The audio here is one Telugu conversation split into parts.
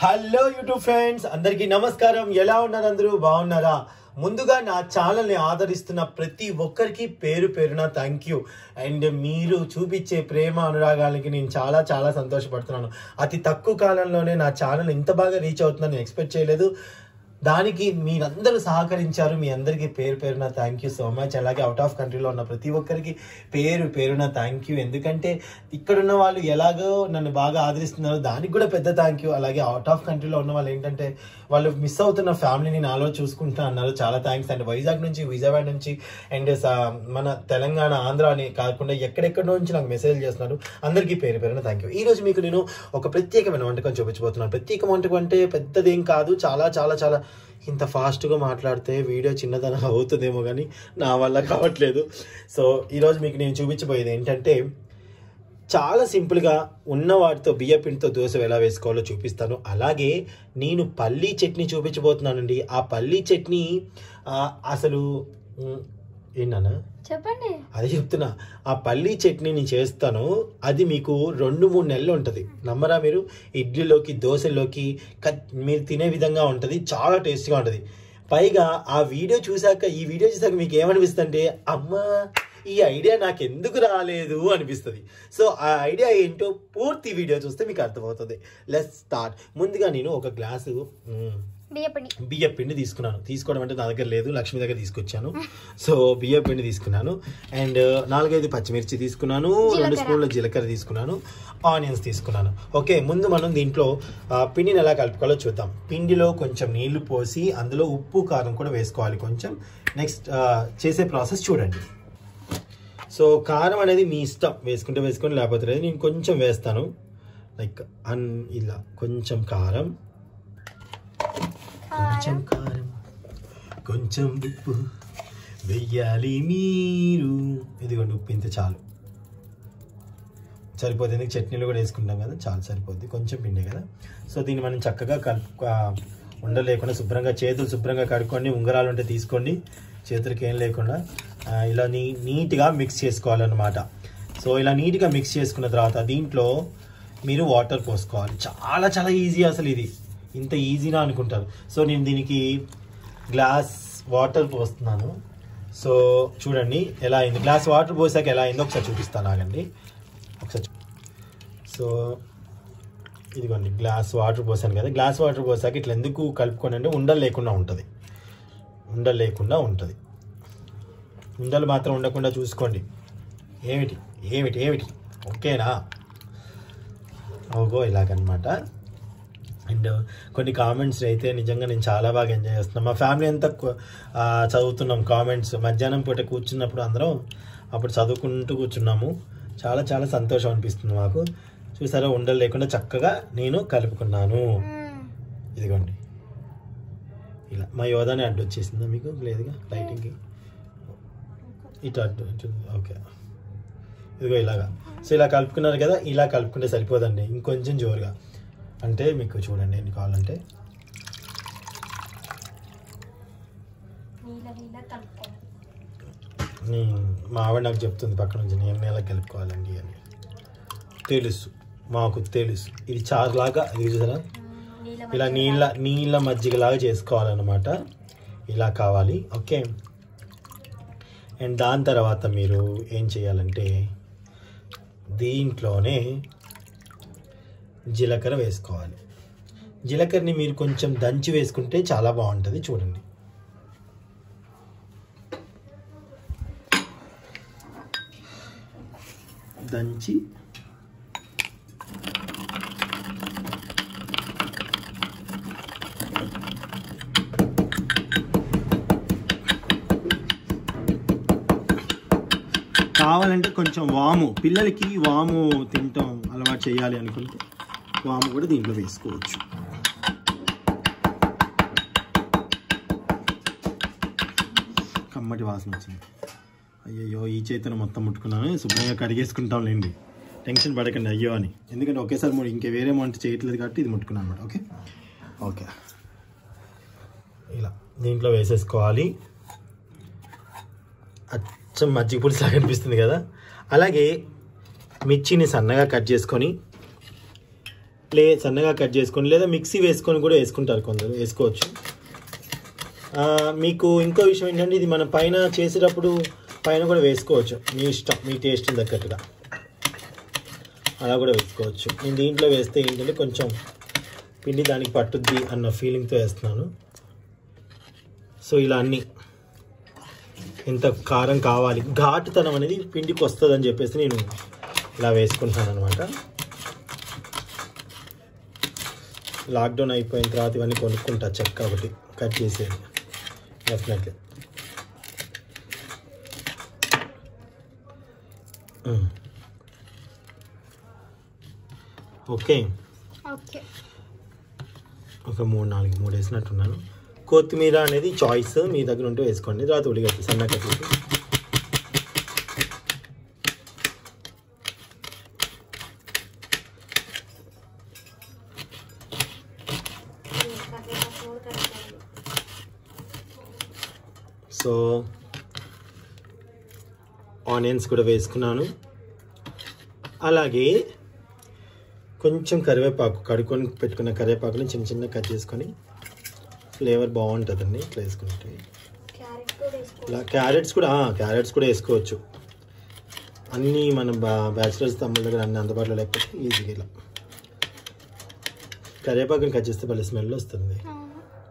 హలో యూట్యూబ్ ఫ్రెండ్స్ అందరికీ నమస్కారం ఎలా ఉన్నారు అందరూ బాగున్నారా ముందుగా నా ఛానల్ని ఆదరిస్తున్న ప్రతి ఒక్కరికి పేరు పేరున థ్యాంక్ యూ అండ్ మీరు చూపించే ప్రేమ అనురాగాలకి నేను చాలా చాలా సంతోషపడుతున్నాను అతి తక్కువ కాలంలోనే నా ఛానల్ ఇంత బాగా రీచ్ అవుతుందని నేను ఎక్స్పెక్ట్ చేయలేదు దానికి మీరందరూ సహకరించారు మీ అందరికీ పేరు పేరున థ్యాంక్ యూ సో మచ్ అలాగే అవుట్ ఆఫ్ కంట్రీలో ఉన్న ప్రతి ఒక్కరికి పేరు పేరున థ్యాంక్ యూ ఎందుకంటే ఇక్కడున్న వాళ్ళు ఎలాగో నన్ను బాగా ఆదరిస్తున్నారు దానికి కూడా పెద్ద థ్యాంక్ యూ అలాగే అవుట్ ఆఫ్ కంట్రీలో ఉన్న వాళ్ళు ఏంటంటే వాళ్ళు మిస్ అవుతున్న ఫ్యామిలీని నాలో చూసుకుంటా అన్నారు చాలా థ్యాంక్స్ అండ్ వైజాగ్ నుంచి విజయవాడ నుంచి అండ్ మన తెలంగాణ ఆంధ్ర అని కాకుండా ఎక్కడెక్కడో నుంచి నాకు మెసేజ్ చేస్తున్నారు అందరికీ పేరు పేరున థ్యాంక్ యూ ఈ రోజు మీకు నేను ఒక ప్రత్యేకమైన వంటకం చూపించబోతున్నాను ప్రత్యేక వంటకం అంటే పెద్దదేం కాదు చాలా చాలా చాలా ఇంత ఫాస్ట్గా మాట్లాడితే వీడియో చిన్నదనం అవుతుందేమో కానీ నా వల్ల కావట్లేదు సో ఈరోజు మీకు నేను చూపించబోయేది ఏంటంటే చాలా సింపుల్గా ఉన్న వాటితో బియ్య పిండితో దోశ ఎలా వేసుకోవాలో చూపిస్తాను అలాగే నేను పల్లీ చట్నీ చూపించబోతున్నానండి ఆ పల్లీ చట్నీ ఆ, అసలు ఉమ్, ఏంటన్నా చెప్పండి అదే చెప్తున్నా ఆ పల్లీ చట్నీని చేస్తాను అది మీకు రెండు మూడు నెలలు ఉంటుంది నమ్మరా మీరు ఇడ్లీలోకి దోశలోకి కత్- మీరు తినే విధంగా ఉంటుంది చాలా టేస్ట్గా ఉంటుంది పైగా ఆ వీడియో చూశాక ఈ వీడియో చూసాక మీకు ఏమనిపిస్తుంది అంటే అమ్మా ఈ ఐడియా నాకు ఎందుకు రాలేదు అనిపిస్తుంది సో ఆ ఐడియా ఏంటో పూర్తి వీడియో చూస్తే మీకు అర్థమవుతుంది లెస్ స్టార్ట్ ముందుగా నేను ఒక గ్లాసు మ్, బియ్యపిండి బియ్య పిండి తీసుకున్నాను తీసుకోవడం అంటే నా దగ్గర లేదు లక్ష్మి దగ్గర తీసుకొచ్చాను సో బియ్య పిండి తీసుకున్నాను అండ్ నాలుగైదు పచ్చిమిర్చి తీసుకున్నాను రెండు జీలకర్ర. స్పూన్ల జీలకర్ర తీసుకున్నాను ఆనియన్స్ తీసుకున్నాను ఓకే ముందు మనం దీంట్లో ఆ, పిండిని ఎలా కలుపుకోవాలో చూద్దాం పిండిలో కొంచెం నీళ్లు పోసి అందులో ఉప్పు కారం కూడా వేసుకోవాలి కొంచెం నెక్స్ట్ చేసే ప్రాసెస్ చూడండి సో కారం అనేది మీ ఇష్టం వేసుకుంటే వేసుకొని లేకపోతే లేదు నేను కొంచెం వేస్తాను లైక్ అన్ ఇలా కొంచెం కారం కొంచెం కారం కొంచెం ఉప్పు వెయ్యాలి మీరు ఇదిగోండి ఉప్పు ఇంత చాలు సరిపోతుంది ఎందుకు చట్నీలు కూడా వేసుకుంటాం కదా చాలు సరిపోద్ది కొంచెం పిండి కదా సో దీన్ని మనం చక్కగా కలుపు ఆ, ఉండలేకుండా శుభ్రంగా చేతులు శుభ్రంగా కడుక్కోండి ఉంగరాలు ఉంటే తీసుకోండి చేతులకి ఏం లేకుండా ఆ, ఇలా నీ నీట్గా మిక్స్ చేసుకోవాలన్నమాట సో ఇలా నీట్గా మిక్స్ చేసుకున్న తర్వాత దీంట్లో మీరు వాటర్ పోసుకోవాలి చాలా చాలా ఈజీ అసలు ఇది ఇంత ఈజీనా అనుకుంటారు సో నేను దీనికి గ్లాస్ వాటర్ పోస్తున్నాను సో చూడండి ఎలా అయింది గ్లాస్ వాటర్ పోసాక ఎలా అయిందో ఒకసారి చూపిస్తాను ఆగండి ఒకసారి చూ- సో ఇదిగోండి గ్లాస్ వాటర్ పోసాను కదా గ్లాస్ వాటర్ పోసాక ఇట్లా ఎందుకు కలుపుకొని అంటే ఉండలు లేకుండా ఉంటుంది ఉండలు లేకుండా ఉంటుంది ఉండలు మాత్రం ఉండకుండా చూసుకోండి ఏమిటి ఏమిటి ఏమిటి ఓకేనా ఓగో ఇలాగనమాట అండ్ కొన్ని కామెంట్స్ అయితే నిజంగా నేను చాలా బాగా ఎంజాయ్ చేస్తున్నాను మా ఫ్యామిలీ అంతా కు- ఆ, చదువుతున్నాం కామెంట్స్ మధ్యాహ్నం పూట కూర్చున్నప్పుడు అందరం అప్పుడు చదువుకుంటూ కూర్చున్నాము చాలా చాలా సంతోషం అనిపిస్తుంది మాకు చూసారా ఉండలు లేకుండా చక్కగా నేను కలుపుకున్నాను ఇదిగోండి ఇలా మా యోధాని అడ్డు వచ్చేసిందా మీకు లేదుగా లైటింగ్కి ఇటు అడ్డు ఇటు ఓకే ఇదిగో ఇలాగా సో ఇలా కలుపుకున్నారు కదా ఇలా కలుపుకుంటే సరిపోదండి ఇంకొంచెం జోరుగా అంటే మీకు చూడండి ఎన్ని కావాలంటే నీళ్ళ నీళ్ళ కలుపుకోవాలి నీ- మా ఆవిడ నాకు చెప్తుంది పక్క నుంచి నేను ఎలా కలుపుకోవాలండి అని తెలుసు మాకు తెలుసు ఇది చారులాగా ఇది చూసారా నీళ్ళ ఇలా నీళ్ళ నీళ్ళ మజ్జిగలాగా చేసుకోవాలన్నమాట ఇలా కావాలి ఓకే అండ్ దాని తర్వాత మీరు ఏం చేయాలంటే దీంట్లోనే జీలకర్ర వేసుకోవాలి జీలకర్రని మీరు కొంచెం దంచి వేసుకుంటే చాలా బాగుంటుంది చూడండి దంచి కావాలంటే కొంచెం వాము పిల్లలకి వాము తినటం అలవాటు చేయాలి అనుకుంటే వాము కూడా దీంట్లో వేసుకోవచ్చు కమ్మటి వాసన వచ్చింది అయ్యయ్యో ఈ చేతిని మొత్తం ముట్టుకున్నాను శుభ్రంగా కడిగేసుకుంటాం లేండి టెన్షన్ పడకండి అయ్యో అని ఎందుకంటే ఒకేసారి మూడు ఇంకా వేరే వంట చేయట్లేదు కాబట్టి ఇది ముట్టుకున్నాను అనమాట ఓకే ఓకే ఇలా దీంట్లో వేసేసుకోవాలి అచ్చం మజ్జిగ పులుసు లాగా అనిపిస్తుంది కదా అలాగే మిర్చిని సన్నగా కట్ చేసుకొని లే సన్నగా కట్ చేసుకొని లేదా మిక్సీ వేసుకొని కూడా వేసుకుంటారు కొందరు వేసుకోవచ్చు ఆ, మీకు ఇంకో విషయం ఏంటంటే ఇది మన పైన చేసేటప్పుడు పైన కూడా వేసుకోవచ్చు మీ ఇష్టం మీ టేస్ట్ తగ్గట్టుగా అలా కూడా వేసుకోవచ్చు నేను దీంట్లో వేస్తే ఏంటంటే కొంచెం పిండి దానికి పట్టుద్ది అన్న ఫీలింగ్తో వేస్తున్నాను సో ఇలా అన్నీ ఎంత కారం కావాలి ఘాటుతనం అనేది పిండికి వస్తుంది అని చెప్పేసి నేను ఇలా వేసుకుంటున్నాను అనమాట లాక్డౌన్ అయిపోయిన తర్వాత ఇవన్నీ కొనుక్కుంటా చెక్క ఒకటి కట్ చేసేది డెఫినెట్లీ ఓకే ఓకే ఒక మూడు నాలుగు మూడు వేసినట్టున్నాను కొత్తిమీర అనేది చాయిస్ మీ దగ్గర ఉంటే వేసుకోండి తర్వాత ఉల్లిగడ్డ సన్నగా కట్ చేసి సో ఆనియన్స్ కూడా వేసుకున్నాను అలాగే కొంచెం కరివేపాకు కడుక్కొని పెట్టుకున్న కరివేపాకుని చిన్న చిన్న కట్ చేసుకొని ఫ్లేవర్ బాగుంటుందండి ఇట్లా వేసుకుంటే క్యారెట్ కూడా వేసుకో ఇలా క్యారెట్స్ కూడా క్యారెట్స్ కూడా వేసుకోవచ్చు అన్నీ మన బా బ్యాచిలర్స్ తమ్ముళ్ళ దగ్గర అన్ని అందుబాటులో లేకపోతే ఈజీగా ఇలా కరివేపాకుని కట్ చేస్తే భలే స్మెల్ వస్తుంది అవును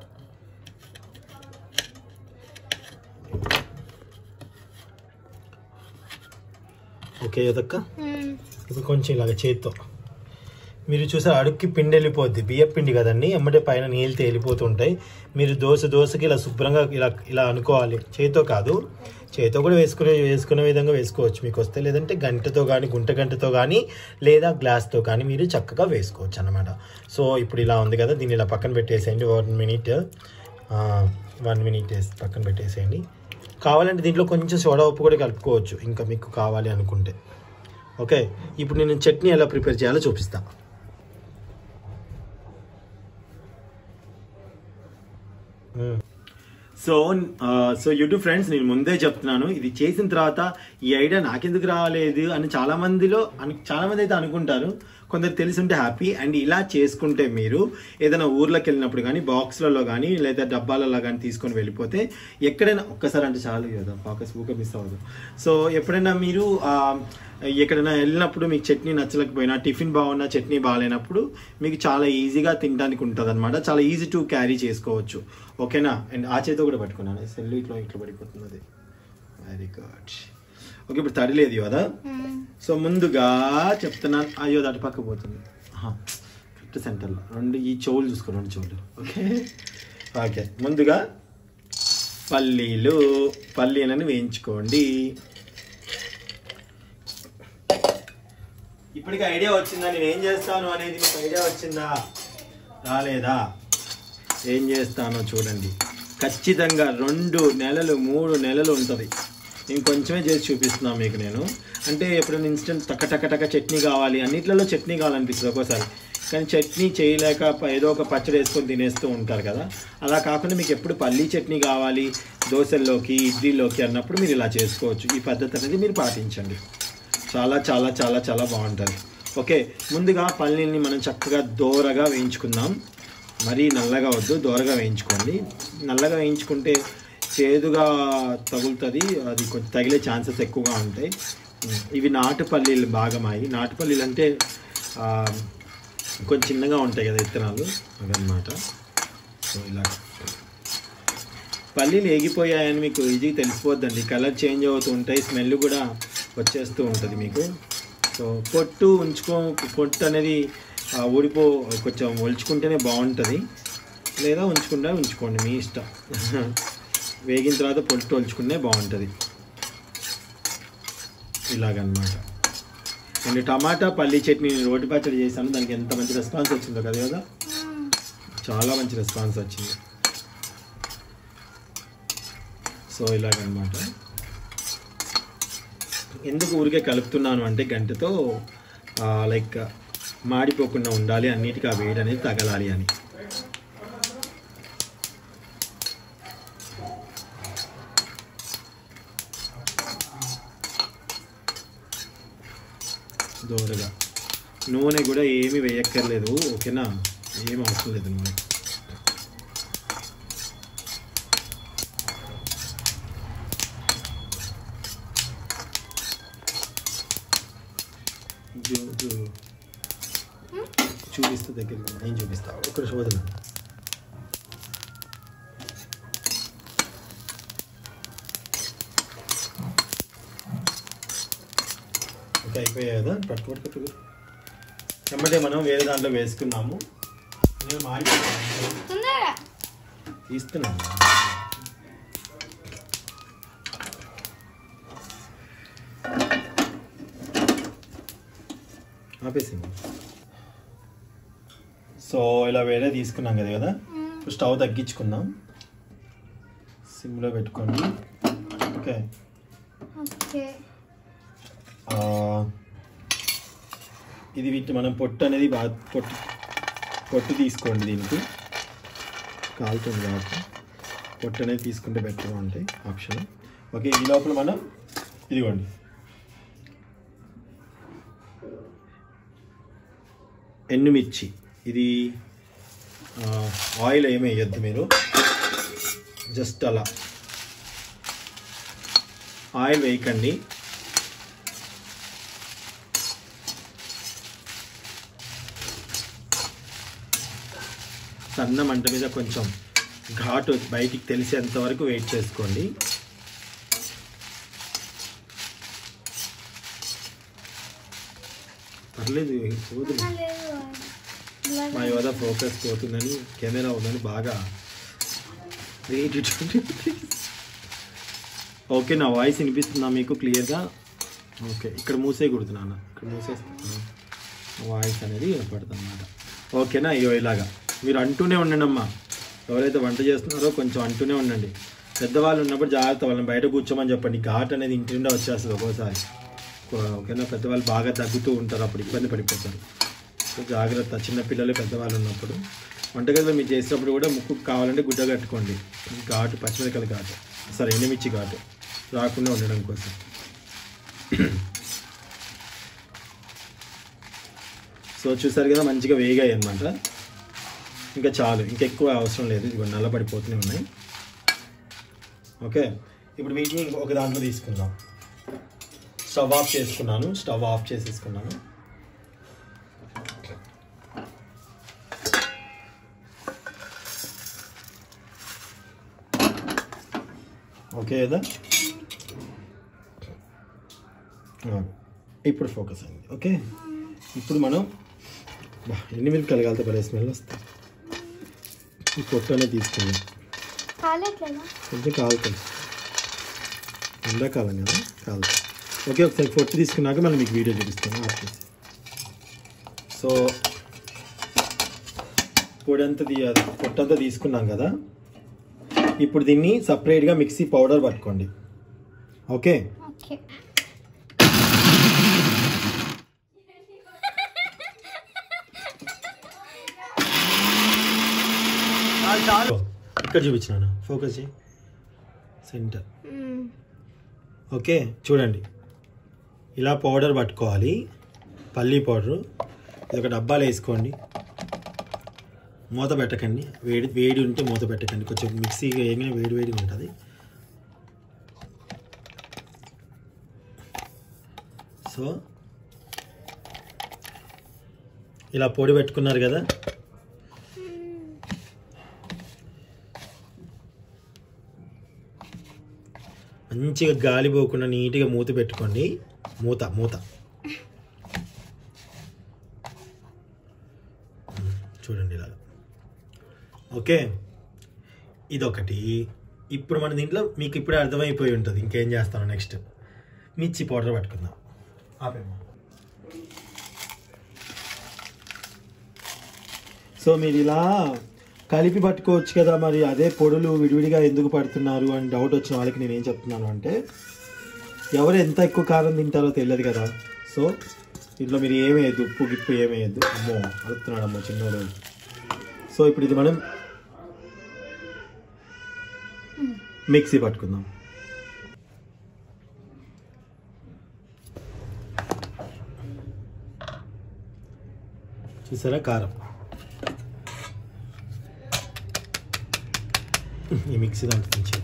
ఓకే అదక్క మ్మ్. ఇప్పుడు కొంచెం ఇలాగ చేత్తో మీరు చూసారు అడుక్కి పిండి వెళ్ళిపోద్ది బియ్య పిండి కదండి ఎమ్మటే పైన నీళ్ళు తేలిపోతూ ఉంటాయి మీరు దోశ దోశకి ఇలా శుభ్రంగా ఇలా ఇలా అనుకోవాలి చేతితో కాదు చేతితో కూడా వేసుకునే వేసుకునే విధంగా వేసుకోవచ్చు మీకు వస్తే లేదంటే గంటతో కానీ గుంట గంటతో కానీ లేదా గ్లాస్తో కానీ మీరు చక్కగా వేసుకోవచ్చు అన్నమాట సో ఇప్పుడు ఇలా ఉంది కదా దీన్ని ఇలా పక్కన పెట్టేసేయండి వన్ మినిట్ వన్ మినిట్ వేసి పక్కన పెట్టేసేయండి కావాలంటే దీంట్లో కొంచెం సోడా ఉప్పు కూడా కలుపుకోవచ్చు ఇంకా మీకు కావాలి అనుకుంటే ఓకే ఇప్పుడు నేను చట్నీ ఎలా ప్రిపేర్ చేయాలో చూపిస్తా సో సో యూట్యూబ్ ఫ్రెండ్స్ నేను ముందే చెప్తున్నాను ఇది చేసిన తర్వాత ఈ ఐడియా నాకెందుకు రాలేదు అని చాలా మందిలో అని చాలా మంది అయితే అనుకుంటారు కొందరు తెలిసి ఉంటే హ్యాపీ అండ్ ఇలా చేసుకుంటే మీరు ఏదైనా ఊర్లోకి వెళ్ళినప్పుడు కానీ బాక్స్లలో కానీ లేదా డబ్బాలలో కానీ తీసుకొని వెళ్ళిపోతే ఎక్కడైనా ఒక్కసారి అంటే చాలు కదా ఫోకస్ ఊక మిస్ అవ్వదు సో ఎప్పుడైనా మీరు ఆ, ఎక్కడైనా వెళ్ళినప్పుడు మీకు చట్నీ నచ్చలేకపోయినా టిఫిన్ బాగున్నా చట్నీ బాగాలేనప్పుడు మీకు చాలా ఈజీగా తినడానికి ఉంటుంది అనమాట చాలా ఈజీ టు క్యారీ చేసుకోవచ్చు ఓకేనా అండ్ ఆ చేతితో కూడా పట్టుకున్నాను సెల్ ఇట్లా ఇట్లా పడిపోతున్నది వెరీ గుడ్ ఓకే ఇప్పుడు తడిలేదు కదా మ్మ్. సో ముందుగా చెప్తున్నాను అయ్యో దాటి పక్క పోతుంది కరెక్ట్ సెంటర్లో రెండు ఈ చెవులు చూసుకో రెండు చెవులు ఓకే ఓకే ముందుగా పల్లీలు పల్లీలను వేయించుకోండి ఇప్పటికి ఐడియా వచ్చిందా నేను ఏం చేస్తాను అనేది మీకు ఐడియా వచ్చిందా రాలేదా ఏం చేస్తానో చూడండి ఖచ్చితంగా రెండు నెలలు మూడు నెలలు ఉంటుంది నేను కొంచెమే చేసి చూపిస్తున్నాను మీకు నేను అంటే ఎప్పుడైనా ఇన్స్టెంట్ టక టక టక చట్నీ కావాలి అన్నిట్లలో చట్నీ కావాలనిపిస్తుంది ఒక్కోసారి కానీ చట్నీ చేయలేక ప- ఏదో ఒక పచ్చడి వేసుకొని తినేస్తూ ఉంటారు కదా అలా కాకుండా మీకు ఎప్పుడు పల్లీ చట్నీ కావాలి దోశల్లోకి ఇడ్లీలోకి అన్నప్పుడు మీరు ఇలా చేసుకోవచ్చు ఈ పద్ధతి అనేది మీరు పాటించండి చాలా చాలా చాలా చాలా బాగుంటుంది ఓకే ముందుగా పల్లీల్ని మనం చక్కగా దోరగా వేయించుకుందాం మరీ నల్లగా వద్దు దోరగా వేయించుకోండి నల్లగా వేయించుకుంటే చేదుగా తగులుతుంది అది కొంచెం తగిలే ఛాన్సెస్ ఎక్కువగా ఉంటాయి ఉమ్, ఇవి నాటు పల్లీలు భాగమాయి నాటు పల్లీలు అంటే ఆ, కొంచెం చిన్నగా ఉంటాయి కదా విత్తనాలు అదనమాట సో ఇలా పల్లీలు ఏగిపోయాయని మీకు ఈజీగా తెలిసిపోద్దండి కలర్ చేంజ్ అవుతూ ఉంటాయి స్మెల్ కూడా వచ్చేస్తూ ఉంటుంది మీకు సో పొట్టు ఉంచుకో పొట్టు అనేది ఆ, ఊడిపో కొంచెం ఒలుచుకుంటేనే బాగుంటుంది లేదా ఉంచుకుంటే ఉంచుకోండి మీ ఇష్టం వేగిన తర్వాత పొట్టు ఒలుచుకుంటే బాగుంటుంది ఇలాగనమాట అండ్ టమాటా పల్లీ చట్నీ నేను రోటి పచ్చడి చేశాను దానికి ఎంత మంచి రెస్పాన్స్ వచ్చిందో కదా కదా మ్మ్. చాలా మంచి రెస్పాన్స్ వచ్చింది సో ఇలాగనమాట ఎందుకు ఊరికే కలుపుతున్నాను అంటే గంటతో లైక్ మాడిపోకుండా ఉండాలి అన్నిటికీ ఆ వేడి అనేది తగలాలి అని దోరగా నూనె కూడా ఏమీ వేయక్కర్లేదు ఓకేనా ఏం అవసరం లేదు నూనె జో- జో- చూపిస్తా దగ్గర నేను చూపిస్తా ఒక శోధన ఓకే అయిపోయాయి కదా పట్టు పట్టు పట్టు వెంబడే మనం వేరే దాంట్లో వేసుకున్నాము నేను మాడిపోయాను తొందరగా తీస్తున్నాను ఆపేసింది సో ఇలా వేరే తీసుకున్నాం కదా కదా ఇప్పుడు స్టవ్ తగ్గించుకుందాం సిమ్లో పెట్టుకోండి ఓకే ఓకే ఆ, ఇది వీటి మనం పొట్టు అనేది బాగా పొట్టు పొట్టు తీసుకోండి దీనికి కాలుతుంది కాబట్టి పొట్టు అనేది తీసుకుంటే బెటర్గా ఉంటాయి ఆప్షన్ ఓకే ఈ లోపల మనం ఇదిగోండి ఎండుమిర్చి ఇది ఆ, ఆయిల్ ఏమి వేయద్దు మీరు జస్ట్ అలా ఆయిల్ వేయకండి సన్న మంట మీద కొంచెం ఘాటు బయటికి తెలిసేంత వరకు వెయిట్ చేసుకోండి పర్లేదు పోదు ఆహా, లేదు ఇలా మా యువత ఫోకస్ పోతుందని కెమెరా ఉందని బాగా వెయిట్ ఓకే నా వాయిస్ వినిపిస్తుందా మీకు క్లియర్గా ఓకే ఇక్కడ మూసేయకూడదు నాన్న ఇక్కడ మూసేస్తున్నా వాయిస్ అనేది వినపడుతుంది అన్నమాట ఓకేనా అయ్యో ఇలాగా మీరు అంటూనే ఉండండి అమ్మా ఎవరైతే వంట చేస్తున్నారో కొంచెం అంటూనే ఉండండి పెద్దవాళ్ళు ఉన్నప్పుడు జాగ్రత్త వాళ్ళని బయట కూర్చోమని చెప్పండి ఘాట్ అనేది ఇంటి నుండి వచ్చేస్తుంది ఒక్కోసారి ఓ- ఓకేనా పెద్దవాళ్ళు బాగా తగ్గుతూ ఉంటారు అప్పుడు ఇబ్బంది పడిపోతారు సో జాగ్రత్త చిన్నపిల్లలు పెద్దవాళ్ళు ఉన్నప్పుడు వంటగదిలో మీరు చేసినప్పుడు కూడా ముక్కు కావాలంటే గుడ్డ కట్టుకోండి ఘాటు పచ్చిమిరకాయల ఘాటు సరే ఎండుమిర్చి ఘాటు రాకుండా ఉండడం కోసం సో చూసారు కదా మంచిగా వేగాయి అనమాట ఇంకా చాలు ఇంకా ఎక్కువ అవసరం లేదు ఇదిగో నల్లబడిపోతూనే ఉన్నాయి ఓకే ఇప్పుడు వీటిని ఒక దాంట్లో తీసుకుందాం స్టవ్ ఆఫ్ చేసుకున్నాను స్టవ్ ఆఫ్ చేసేసుకున్నాను ఓకే కదా ఆ, ఇప్పుడు ఫోకస్ అయింది ఓకే ఇప్పుడు మనం బా, ఎన్ని మినిట్ కలగాలితే భలే స్మెల్ వస్తుంది ఈ పొట్టు అనేది తీసుకుందాం కాలేట్లేదా కొంచెం కాలుతుంది ఎండాకాలం కదా కాలుతుంది ఓకే ఒకసారి పొట్టు తీసుకున్నాక మళ్ళీ మీకు వీడియో చూపిస్తాను ఆఫ్ చేసి సో పొడంతా తీయాలి పొట్టంతా తీసుకున్నాం కదా ఇప్పుడు దీన్ని సపరేట్గా మిక్సీ పౌడర్ పట్టుకోండి ఓకే ఓకే చాలు ఇక్కడ చూపించినాను ఫోకస్ చేయి సెంటర్ ఓకే చూడండి ఇలా పౌడర్ పట్టుకోవాలి పల్లీ పౌడరు ఇది ఒక డబ్బాలో వేసుకోండి మూత పెట్టకండి వేడి వేడి ఉంటే మూత పెట్టకండి కొంచెం మిక్సీ వేయగానే వేడి వేడిగా ఉంటుంది సో ఇలా పొడి పెట్టుకున్నారు కదా మంచిగా గాలి పోకుండా నీట్గా మూత పెట్టుకోండి మూత మూత చూడండి ఇలాగా ఓకే ఇదొకటి ఇప్పుడు మన దీంట్లో మీకు ఇప్పుడే అర్థమైపోయి ఉంటుంది ఇంకేం చేస్తాను నెక్స్ట్ మిర్చి పౌడర్ పట్టుకుందాం ఆపేమ్మా సో మీరు ఇలా కలిపి పట్టుకోవచ్చు కదా మరి అదే పొడులు విడివిడిగా ఎందుకు పడుతున్నారు అని డౌట్ వచ్చిన వాళ్ళకి నేను ఏం చెప్తున్నాను అంటే ఎవరు ఎంత ఎక్కువ కారం తింటారో తెలియదు కదా సో ఇంట్లో మీరు ఏమేయద్దు ఉప్పు గిప్పు ఏమేయద్దు అమ్మో అడుగుతున్నాడు అమ్మో చిన్నోడు సో ఇప్పుడు ఇది మనం మిక్సీ పట్టుకుందాం చూసారా కారం ఈ మిక్సీ దాంట్లో ఉంచేది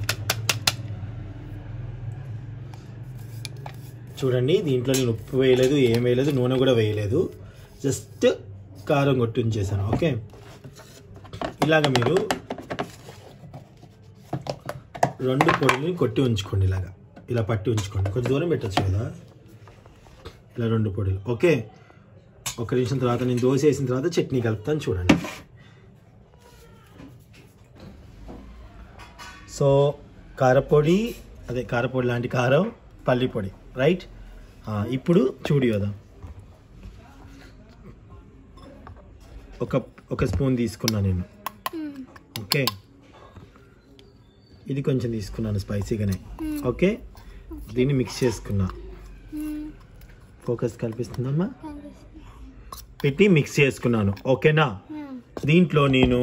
చూడండి దీంట్లో నేను ఉప్పు వేయలేదు ఏం వేయలేదు నూనె కూడా వేయలేదు జస్ట్ కారం కొట్టి ఉంచేసాను ఓకే ఇలాగ మీరు రెండు పొడిని కొట్టి ఉంచుకోండి ఇలాగా ఇలా పట్టి ఉంచుకోండి కొంచెం దూరం పెట్టచ్చు కదా ఇలా రెండు పొడులు ఓకే ఒక నిమిషం తర్వాత నేను దోశ వేసిన తర్వాత చట్నీ కలుపుతాను చూడండి సో కారపొడి అదే కారపొడి లాంటి కారం పల్లి పొడి రైట్ ఇప్పుడు చూడు కదా ఒక ఒక స్పూన్ తీసుకున్నా నేను ఓకే ఇది కొంచెం తీసుకున్నాను స్పైసీగానే ఓకే దీన్ని మిక్స్ చేసుకున్నా ఫోకస్ కల్పిస్తుందమ్మా పెట్టి మిక్స్ చేసుకున్నాను ఓకేనా దీంట్లో నేను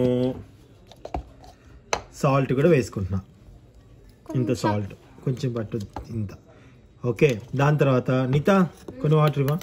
సాల్ట్ కూడా వేసుకుంటున్నా ఇంత సాల్ట్ కొంచెం పట్టు ఇంత ఓకే దాని తర్వాత నిత కొన్ని వాటర్ ఇవ్వ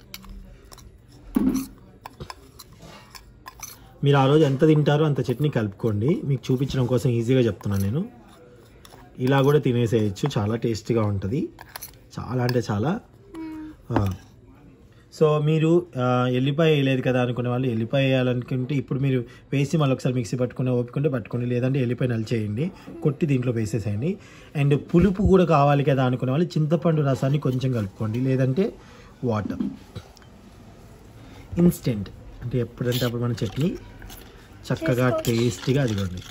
మీరు ఆ రోజు ఎంత తింటారో అంత చట్నీ కలుపుకోండి మీకు చూపించడం కోసం ఈజీగా చెప్తున్నాను నేను ఇలా కూడా తినేసేయచ్చు చాలా టేస్టీగా ఉంటుంది చాలా అంటే చాలా ఆ. సో మీరు ఆ, ఎల్లిపాయ వేయలేదు కదా అనుకునే వాళ్ళు ఎల్లిపాయ వేయాలనుకుంటే ఇప్పుడు మీరు వేసి మళ్ళీ ఒకసారి మిక్సీ పట్టుకుని ఓపుకుంటే పట్టుకోండి లేదంటే ఎల్లిపాయ నలిచేయండి కొట్టి దీంట్లో వేసేసేయండి అండ్ పులుపు కూడా కావాలి కదా అనుకునే వాళ్ళు చింతపండు రసాన్ని కొంచెం కలుపుకోండి లేదంటే వాటర్ ఇన్స్టెంట్ అంటే ఎప్పుడంటే అప్పుడు మన చట్నీ చక్కగా టేస్టీగా అదిగోండి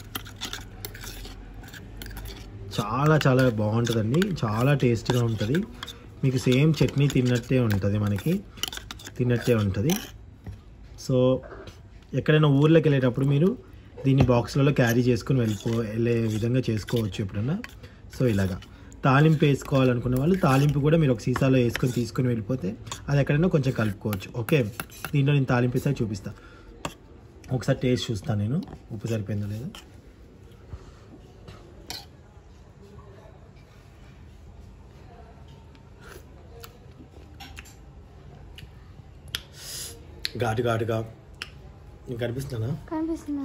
చాలా చాలా బాగుంటుందండి చాలా టేస్టీగా ఉంటుంది మీకు సేమ్ చట్నీ తిన్నట్టే ఉంటుంది మనకి తిన్నట్టే ఉంటుంది సో ఎక్కడైనా ఊర్లోకి వెళ్ళేటప్పుడు మీరు దీన్ని బాక్స్లలో క్యారీ చేసుకుని వెళ్ళిపో వెళ్ళే విధంగా చేసుకోవచ్చు ఎప్పుడన్నా సో ఇలాగా తాలింపు వేసుకోవాలనుకున్న వాళ్ళు తాలింపు కూడా మీరు ఒక సీసాలో వేసుకొని తీసుకొని వెళ్ళిపోతే అది ఎక్కడైనా కొంచెం కలుపుకోవచ్చు ఓకే దీంట్లో నేను తాలింపు ఇస్తే చూపిస్తాను ఒకసారి టేస్ట్ చూస్తాను నేను ఉప్పు సరిపోయిందో లేదో ఘాటు ఘాటుగా నీకు కనిపిస్తున్నానా కనిపిస్తున్నా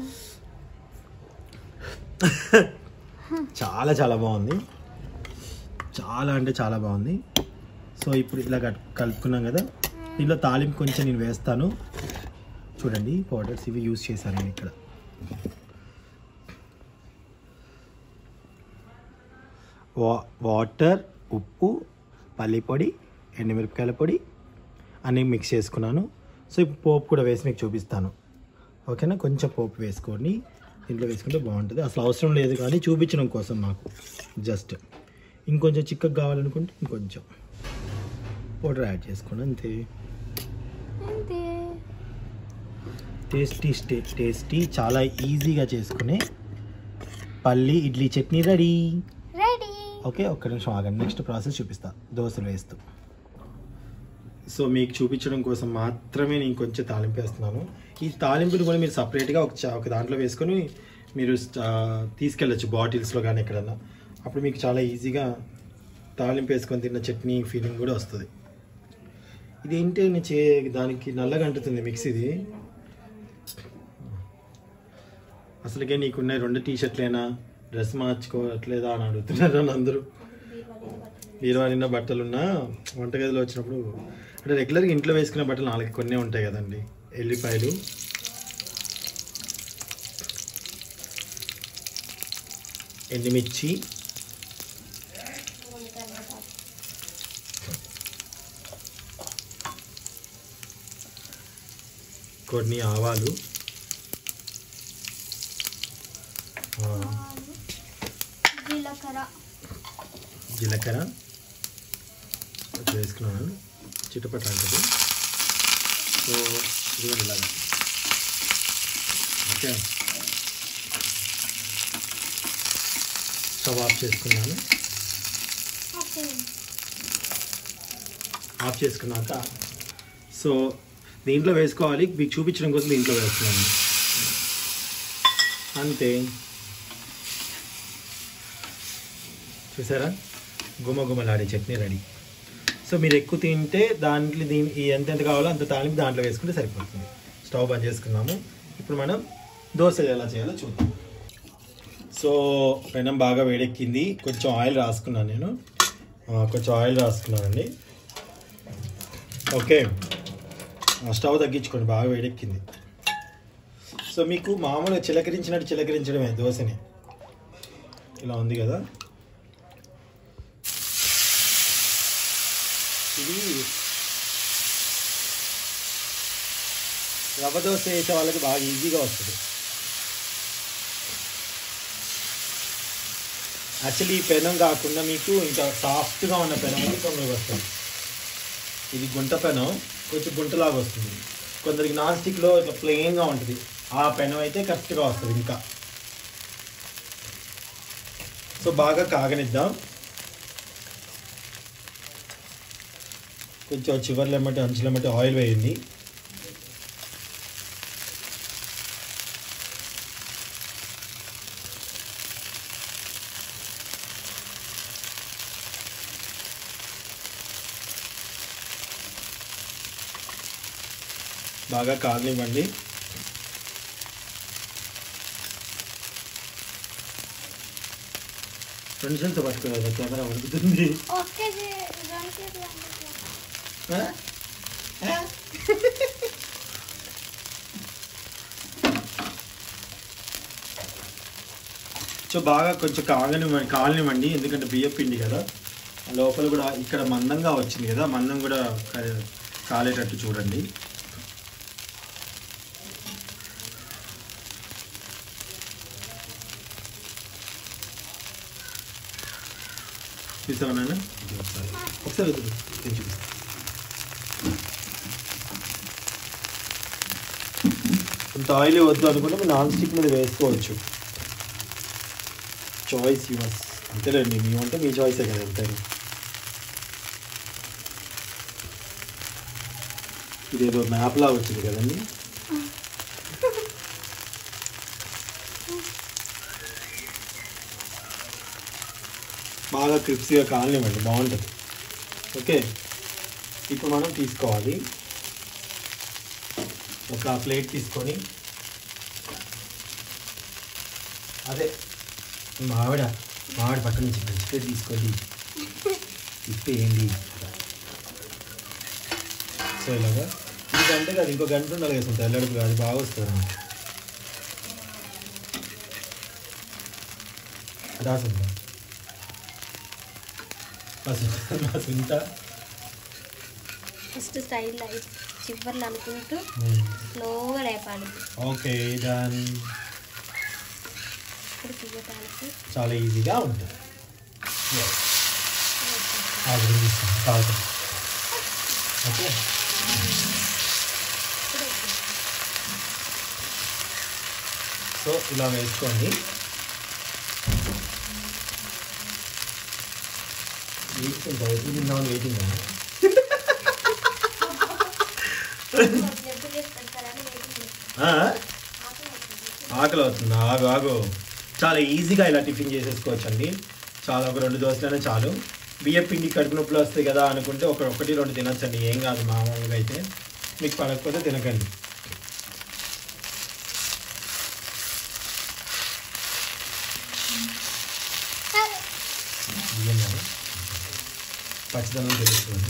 చాలా చాలా బాగుంది చాలా అంటే చాలా బాగుంది సో ఇప్పుడు ఇలా కట్- కలుపుకున్నాం కదా దీనిలో తాలింపు కొంచెం నేను వేస్తాను చూడండి పౌడర్స్ ఇవి యూస్ చేశాను నేను ఇక్కడ వా వాటర్ ఉప్పు పల్లి పొడి ఎండుమిరపకాయల పొడి అన్నీ మిక్స్ చేసుకున్నాను సో ఇప్పుడు పోపు కూడా వేసి మీకు చూపిస్తాను ఓకేనా కొంచెం పోపు వేసుకోండి దీంట్లో వేసుకుంటే బాగుంటుంది అసలు అవసరం లేదు కానీ చూపించడం కోసం మాకు జస్ట్ ఇంకొంచెం చిక్కగా కావాలనుకుంటే ఇంకొంచెం పౌడర్ యాడ్ చేసుకోండి అంతే అంతే టేస్టీ స్టే టేస్టీ చాలా ఈజీగా చేసుకునే పల్లి idli chutney ready ready okay ఒక్క నిమిషం ఆగండి నెక్స్ట్ ప్రాసెస్ చూపిస్తా దోశలు వేస్తూ సో మీకు చూపించడం కోసం మాత్రమే నేను కొంచెం తాలింపు వేస్తున్నాను ఈ తాలింపుని కూడా మీరు సపరేట్గా ఒక చా- ఒక దాంట్లో వేసుకొని మీరు ఆ, తీసుకెళ్ళచ్చు బాటిల్స్లో కానీ ఎక్కడన్నా అప్పుడు మీకు చాలా ఈజీగా తాలింపు వేసుకొని తిన్న చట్నీ ఫీలింగ్ కూడా వస్తుంది ఇదేంటి నేను చే దానికి నల్లగా అంటుతుంది మిక్సీది అసలుకే నీకున్న రెండు టీ షర్ట్లేనా డ్రెస్ మార్చుకోవట్లేదా అని అడుగుతున్నారు నన్ను అందరూ బీరువా నిన్న బట్టలున్నా వంటగదిలో వచ్చినప్పుడు అంటే రెగ్యులర్గా ఇంట్లో వేసుకునే బట్టలు నాలుగు కొన్ని ఉంటాయి కదండి ఎల్లిపాయలు ఎండుమిర్చి కొన్ని ఆవాలు ఆ, జీలకర్ర జీలకర్ర కొంచెం వేసుకున్నాను చిటపట అంటది సో ఇదిగోండి ఇలాగా ఓకే స్టవ్ ఆఫ్ చేసుకున్నాను ఓకే ఆఫ్ చేసుకున్నాక సో దీంట్లో వేసుకోవాలి మీకు చూపించడం కోసం దీంట్లో వేస్తున్నాను అంతే చూసారా గుమ గుమలాడే చట్నీ రెడీ సో మీరు ఎక్కువ తింటే దాంట్లో దీని ఈ ఎంత ఎంత కావాలో అంత తాలింపు దాంట్లో వేసుకుంటే సరిపోతుంది స్టవ్ బంద్ చేసుకున్నాము ఇప్పుడు మనం దోశలు ఎలా చేయాలో చూద్దాం సో పెనం బాగా వేడెక్కింది కొంచెం ఆయిల్ రాసుకున్నాను నేను ఆ, కొంచెం ఆయిల్ రాసుకున్నానండి ఓకే ఆ, స్టవ్ తగ్గించుకోండి బాగా వేడెక్కింది సో మీకు మామూలుగా చిలకరించినట్టు చిలకరించడమే దోశని ఇలా ఉంది కదా ఇది రవ్వ దోశ వేసే వాళ్ళకి బాగా ఈజీగా వస్తుంది యాక్చువల్లీ ఈ పెనం కాకుండా మీకు ఇంకా సాఫ్ట్గా ఉన్న పెనం అయితే తొందరగా వస్తుంది ఇది గుంట పెనం కొంచెం గుంటలాగా వస్తుంది కొందరికి నాన్ స్టిక్లో ఇట్లా ప్లెయిన్గా ఉంటుంది ఆ పెనం అయితే కరెక్ట్గా వస్తుంది ఇంకా సో బాగా కాగనిద్దాం కొంచెం చివర్లు ఏమంటే అంచులు ఏమంటే ఆయిల్ వేయండి బాగా కాగనివ్వండి రెండు చేతులతో పట్టుకోవాలి కెమెరా ఉడుకుతుంది ఒకే చే- రెండు చేతులు అందుకో. ఆ? ఆ? సో బాగా కొంచెం కాగనివ్వండి కాలనివ్వండి ఎందుకంటే బియ్యం పిండి కదా లోపల కూడా ఇక్కడ మందంగా వచ్చింది కదా మందం కూడా కా- కాలేటట్టు చూడండి చూసావా నాన్న ఒకసారి ఒకసారి వద్దు నేను చూపిస్తాను ఇంత ఆయిల్ వద్దు అనుకుంటే మీరు నాన్ స్టిక్ మీద వేసుకోవచ్చు చాయిస్ యువర్స్ అంతేలేండి మీ అంటే మీ చాయిసే కదా ఎంతైనా ఇదేదో మ్యాప్ లాగా వచ్చింది కదండి బాగా క్రిప్సీగా కాలనివ్వండి బాగుంటుంది ఓకే ఇప్పుడు మనం తీసుకోవాలి ఒక ప్లేట్ తీసుకొని అదే మావిడ మావిడ పక్కన నుంచి మంచి ప్లేట్ తీసుకోండి ఇప్పేయండి సో ఇలాగా ఈ గంట కాదు ఇంకో గంట ఉండాలి కదా తెల్లడుపు అది బాగా వస్తుంది నాకు రాసుందా మా సుంత ఫస్ట్ సైడ్ లైట్ చివర్లు అనుకుంటూ స్లోగా లేపాలి ఓకే డన్ ఇప్పుడు తీయటానికి చాలా ఈజీగా ఉంటుంది ఆవిడ తీస్తాను తాగుతాం ఓకే సో ఇలా వేసుకోండి వేసుకుంటారు ఇది నా వెయిటింగ్ ఎప్పుడు చేసి పెడతారని waiting చేస్తాను. ఆకలి అవుతుంది ఆగు ఆగు చాలా ఈజీగా ఇలా టిఫిన్ చేసేసుకోవచ్చు అండి చాలా ఒక రెండు దోశలైనా చాలు బియ్యం పిండి కడుపు నొప్పులు వస్తాయి కదా అనుకుంటే ఒక ఒకటి రెండు తినొచ్చండి ఏం కాదు మామూలుగా అయితే మీకు పడకపోతే తినకండి బియ్యం కదా పచ్చిదనం తెలుస్తుంది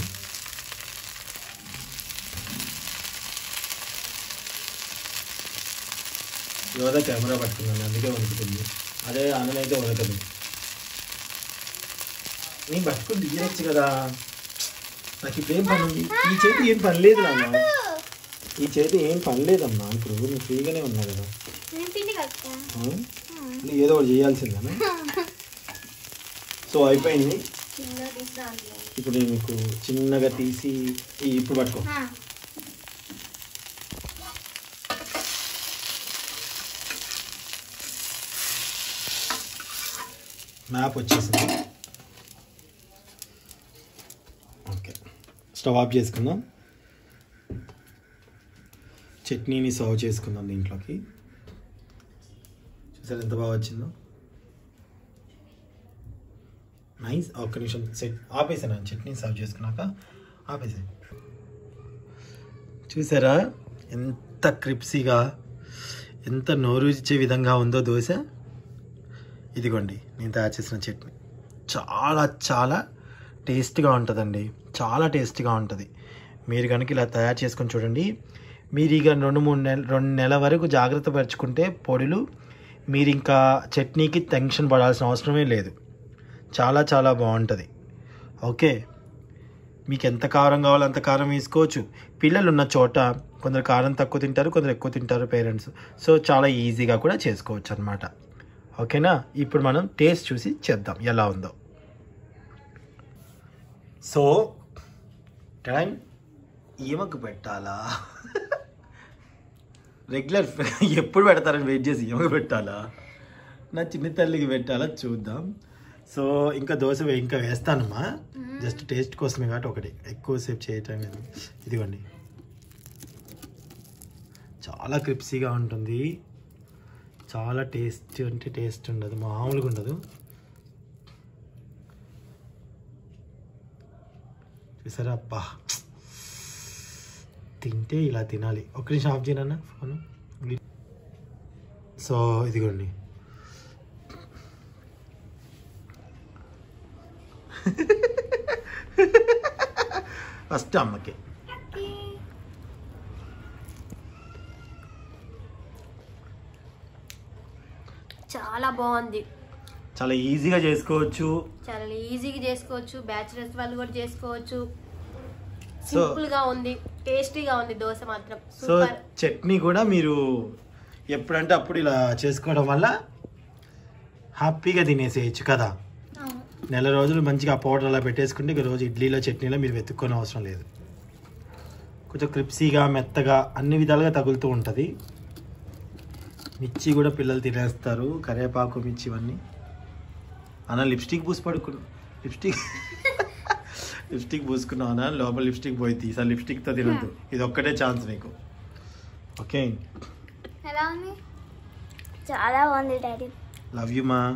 యోధ కెమెరా పట్టుకున్నాను అందుకే వణుకుతుంది అదే అన్నం అయితే వణకదు నేను పట్టుకుని దిగచ్చు కదా నాకు ఇప్పుడు ఏం పని ఉంది ఈ చేతి ఏం పని లేదు నాన్న ఈ చేతి ఏం పని లేదమ్మా ఇప్పుడు నేను ఫ్రీగానే ఉన్నా కదా నేను పిండి కలుపుతా ఆ? నువ్వు ఏదో ఒకటి చేయాల్సిందేనా సో అయిపోయింది చిన్న తీసి దాంట్లో ఇప్పుడు నేను మీకు చిన్నగా తీసి ఈ- ఇప్పుడు పట్టుకో ఆ, మ్యాప్ వచ్చేసింది ఓకే స్టవ్ ఆఫ్ చేసుకుందాం చట్నీని సర్వ్ చేసుకుందాం దీంట్లోకి చూసారు ఎంత బాగా వచ్చిందో నైస్ ఒక్క నిమిషం సెట్ ఆపేసాను చట్నీ సర్వ్ చేసుకున్నాక ఆపేసాను చూసారా ఎంత ఎంత క్రిప్సీగా ఎంత నోరుచ్చే విధంగా ఉందో దోశ ఇదిగోండి నేను తయారు చేసిన చట్నీ చాలా చాలా టేస్ట్గా ఉంటుందండి చాలా టేస్ట్గా ఉంటుంది మీరు కనుక ఇలా తయారు చేసుకొని చూడండి మీరు ఇక రెండు మూడు నెల రెండు నెలల వరకు జాగ్రత్త పరుచుకుంటే పొడులు మీరు ఇంకా చట్నీకి టెన్షన్ పడాల్సిన అవసరమే లేదు చాలా చాలా బాగుంటుంది ఓకే మీకు ఎంత కారం కావాలో అంత కారం వేసుకోవచ్చు పిల్లలు ఉన్న చోట కొందరు కారం తక్కువ తింటారు కొందరు ఎక్కువ తింటారు పేరెంట్స్ సో చాలా ఈజీగా కూడా చేసుకోవచ్చు అనమాట ఓకేనా ఇప్పుడు మనం టేస్ట్ చూసి చేద్దాం ఎలా ఉందో సో టైం ఈమెకు పెట్టాలా రెగ్యులర్ ఎప్పుడు పెడతారని వెయిట్ చేసి ఈమెకు పెట్టాలా నా చిన్న తల్లికి పెట్టాలా చూద్దాం సో ఇంకా దోశ వే- ఇంకా వేస్తానమ్మా జస్ట్ టేస్ట్ కోసమే కాబట్టి ఒకటి ఎక్కువసేపు చేయటం లేదు ఇదిగోండి చాలా క్రిప్సీగా ఉంటుంది చాలా టేస్ట్ అంటే టేస్ట్ ఉండదు మామూలుగా ఉండదు చూసారా అబ్బా తింటే ఇలా తినాలి ఒక్క నిమిషం ఆఫ్ చేయనన్నా ఫోన్ సో ఇదిగోండి ఫస్ట్ అమ్మకి చాలా బాగుంది చాలా ఈజీగా చేసుకోవచ్చు చాలా ఈజీగా చేసుకోవచ్చు బ్యాచిలర్స్ వాళ్ళు కూడా చేసుకోవచ్చు సో సింపుల్ గా ఉంది టేస్టీగా ఉంది దోశ మాత్రం సో సూపర్ చట్నీ కూడా మీరు ఎప్పుడంటే అప్పుడు ఇలా చేసుకోవడం వల్ల హ్యాపీగా తినేసేయచ్చు కదా నెల రోజులు మంచిగా ఆ పౌడర్ అలా పెట్టేసుకుంటే ఇక రోజు ఇడ్లీలో చట్నీలో మీరు వెతుక్కోని అవసరం లేదు కొంచెం క్రిప్సీగా మెత్తగా అన్ని విధాలుగా తగులుతూ ఉంటుంది మిర్చి కూడా పిల్లలు తినేస్తారు కరివేపాకు మిర్చి ఇవన్నీ అన్న లిప్స్టిక్ పూసి పడుకున్నా లిప్స్టిక్ లిప్స్టిక్ పూసుకున్నావు అన్న లోపల లిప్స్టిక్ పోయింది ఈసారి లిప్స్టిక్తో తినద్దు ఇది ఒక్కటే ఛాన్స్ నీకు ఓకే ఎలా ఉంది చాలా బాగుంది డాడీ లవ్ యూ మా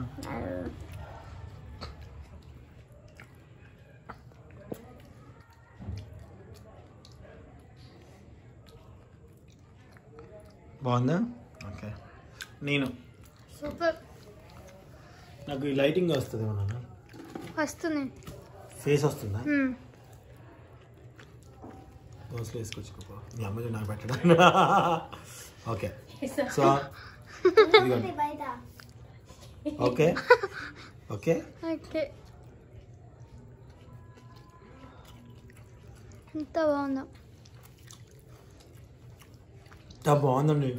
బాగుందా ఓకే నేను సూపర్ నాకు ఈ లైటింగ్ వస్తుంది నాన్న వస్తుంది ఫేస్ వస్తుందా దోశలు వేసుకొచ్చుకో మీ అమ్మ నాకు పెట్టడం ఓకే సో ఇదిగోండి బయట ఓకే ఓకే ఓకే ఎంత బాగుందో ఎంత బాగుందండి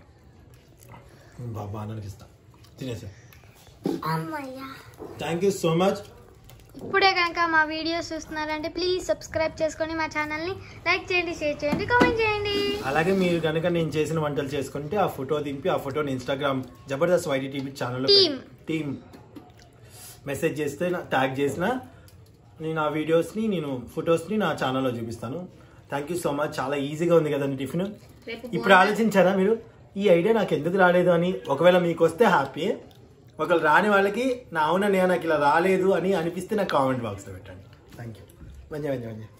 బాబా అనిపిస్తా తినేసా అమ్మయ్యా థ్యాంక్ యూ సో మచ్ ఇప్పుడే కనుక మా వీడియోస్ చూస్తున్నారంటే ప్లీజ్ సబ్స్క్రైబ్ చేసుకొని మా ఛానల్ని లైక్ చేయండి షేర్ చేయండి కామెంట్ చేయండి అలాగే మీరు కనుక నేను చేసిన వంటలు చేసుకుంటే ఆ ఫోటో దింపి ఆ ఫోటోని ఇన్స్టాగ్రామ్ జబర్దస్త్ వైటీ టీవీ ఛానల్లో Team. టీమ్ మెసేజ్ చేస్తే ట్యాగ్ చేసిన నేను ఆ వీడియోస్ని నేను ఫొటోస్ని నా ఛానల్లో చూపిస్తాను థ్యాంక్ యూ సో మచ్ చాలా ఈజీగా ఉంది కదండి టిఫిన్ రేపు ఇప్పుడు ఆలోచించారా మీరు ఈ ఐడియా నాకు ఎందుకు రాలేదు అని ఒకవేళ మీకు వస్తే హ్యాపీ ఒకవేళ రాని వాళ్ళకి నా అవునా నేను నాకు ఇలా రాలేదు అని అనిపిస్తే నాకు కామెంట్ బాక్స్లో పెట్టండి థ్యాంక్ యూ మంచిగా మంచిగా మంచిగా